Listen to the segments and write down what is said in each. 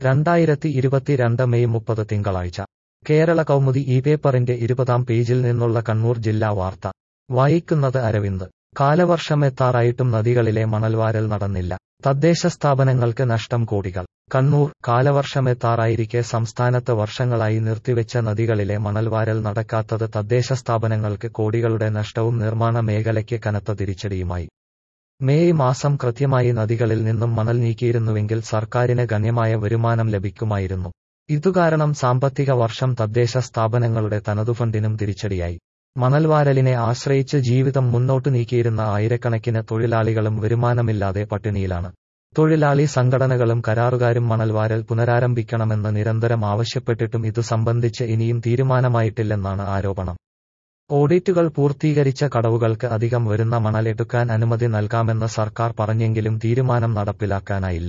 രണ്ടായിരത്തി ഇരുപത്തിരണ്ട് മെയ് മുപ്പത് തിങ്കളാഴ്ച കേരള കൗമുദി ഈ പേപ്പറിന്റെ ഇരുപതാം പേജിൽ നിന്നുള്ള കണ്ണൂർ ജില്ലാ വാർത്ത വായിക്കുന്നത് അരവിന്ദ് കാലവർഷമെത്താറായിട്ടും നദികളിലെ മണൽവാരൽ നടന്നില്ല തദ്ദേശ സ്ഥാപനങ്ങൾക്ക് നഷ്ടം കോടികൾ കണ്ണൂർ കാലവർഷമെത്താറായിരിക്കെ സംസ്ഥാനത്ത് വർഷങ്ങളായി നിർത്തിവെച്ച നദികളിലെ മണൽവാരൽ നടക്കാത്തത് തദ്ദേശ സ്ഥാപനങ്ങൾക്ക് കോടികളുടെ നഷ്ടവും നിർമ്മാണ മേഖലയ്ക്ക് കനത്ത തിരിച്ചടിയുമായി മേയ് മാസം കൃത്യമായി നദികളിൽ നിന്നും മണൽ നീക്കിയിരുന്നുവെങ്കിൽ സർക്കാരിന് ഗണ്യമായ വരുമാനം ലഭിക്കുമായിരുന്നു ഇതുകാരണം സാമ്പത്തിക വർഷം തദ്ദേശ സ്ഥാപനങ്ങളുടെ തനതുഫണ്ടിനും തിരിച്ചടിയായി മണൽവാരലിനെ ആശ്രയിച്ച് ജീവിതം മുന്നോട്ടു നീക്കിയിരുന്ന ആയിരക്കണക്കിന് തൊഴിലാളികളും വരുമാനമില്ലാതെ പട്ടിണിയിലാണ് തൊഴിലാളി സംഘടനകളും കരാറുകാരും മണൽവാരൽ പുനരാരംഭിക്കണമെന്ന് നിരന്തരം ആവശ്യപ്പെട്ടിട്ടും ഇതു സംബന്ധിച്ച് ഇനിയും തീരുമാനമായിട്ടില്ലെന്നാണ് ആരോപണം ഓഡിറ്റുകൾ പൂർത്തീകരിച്ച കടവുകൾക്ക് അധികം വരുന്ന മണലെടുക്കാൻ അനുമതി നൽകാമെന്ന് സർക്കാർ പറഞ്ഞെങ്കിലും തീരുമാനം നടപ്പിലാക്കാനായില്ല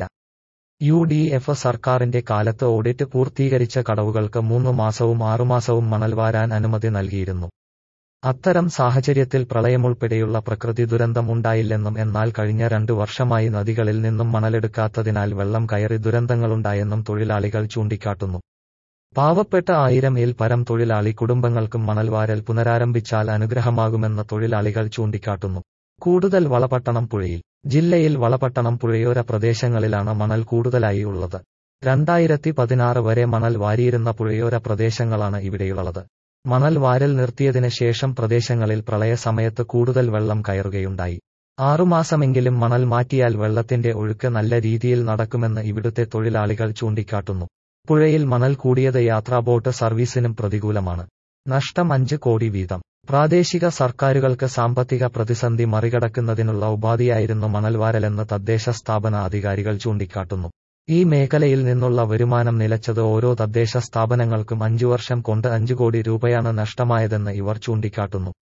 യു ഡി എഫ് സർക്കാരിന്റെ കാലത്ത് ഓഡിറ്റ് പൂർത്തീകരിച്ച കടവുകൾക്ക് മൂന്ന് മാസവും ആറുമാസവും മണൽ വാരാൻ അനുമതി നൽകിയിരുന്നു അത്തരം സാഹചര്യത്തിൽ പ്രളയമുൾപ്പെടെയുള്ള പ്രകൃതി ദുരന്തം ഉണ്ടായില്ലെന്നും എന്നാൽ കഴിഞ്ഞ രണ്ടു വർഷമായി നദികളിൽ നിന്നും മണലെടുക്കാത്തതിനാൽ വെള്ളം കയറി ദുരന്തങ്ങളുണ്ടായെന്നും തൊഴിലാളികൾ ചൂണ്ടിക്കാട്ടുന്നു പാവപ്പെട്ട ആയിരം ഇൽ പരം തൊഴിലാളി കുടുംബങ്ങൾക്കും മണൽവാരൽ പുനരാരംഭിച്ചാൽ അനുഗ്രഹമാകുമെന്ന് തൊഴിലാളികൾ ചൂണ്ടിക്കാട്ടുന്നു കൂടുതൽ വളപട്ടണം പുഴയിൽ ജില്ലയിൽ വളപട്ടണം പുഴയോര പ്രദേശങ്ങളിലാണ് മണൽ കൂടുതലായി ഉള്ളത് രണ്ടായിരത്തി പതിനാറ് വരെ മണൽ വാരിയിരുന്ന പുഴയോര പ്രദേശങ്ങളാണ് ഇവിടെയുള്ളത് മണൽ വാരൽ നിർത്തിയതിന് ശേഷം പ്രദേശങ്ങളിൽ പ്രളയ സമയത്ത് കൂടുതൽ വെള്ളം കയറുകയുണ്ടായി ആറുമാസമെങ്കിലും മണൽ മാറ്റിയാൽ വെള്ളത്തിന്റെ ഒഴുക്ക് നല്ല രീതിയിൽ നടക്കുമെന്ന് ഇവിടുത്തെ തൊഴിലാളികൾ ചൂണ്ടിക്കാട്ടുന്നു പുഴയിൽ മണൽ കൂടിയത് യാത്രാ ബോട്ട് സർവീസിനും പ്രതികൂലമാണ് നഷ്ടം അഞ്ച് കോടി വീതം പ്രാദേശിക സർക്കാരുകൾക്ക് സാമ്പത്തിക പ്രതിസന്ധി മറികടക്കുന്നതിനുള്ള ഉപാധിയായിരുന്നു മണൽവാരലെന്ന് തദ്ദേശ സ്ഥാപന അധികാരികൾ ചൂണ്ടിക്കാട്ടുന്നു ഈ മേഖലയിൽ നിന്നുള്ള വരുമാനം നിലച്ചത് ഓരോ തദ്ദേശ സ്ഥാപനങ്ങൾക്കും അഞ്ചു വർഷം കൊണ്ട് അഞ്ചു കോടി രൂപയാണ് നഷ്ടമായതെന്ന് ഇവർ ചൂണ്ടിക്കാട്ടുന്നു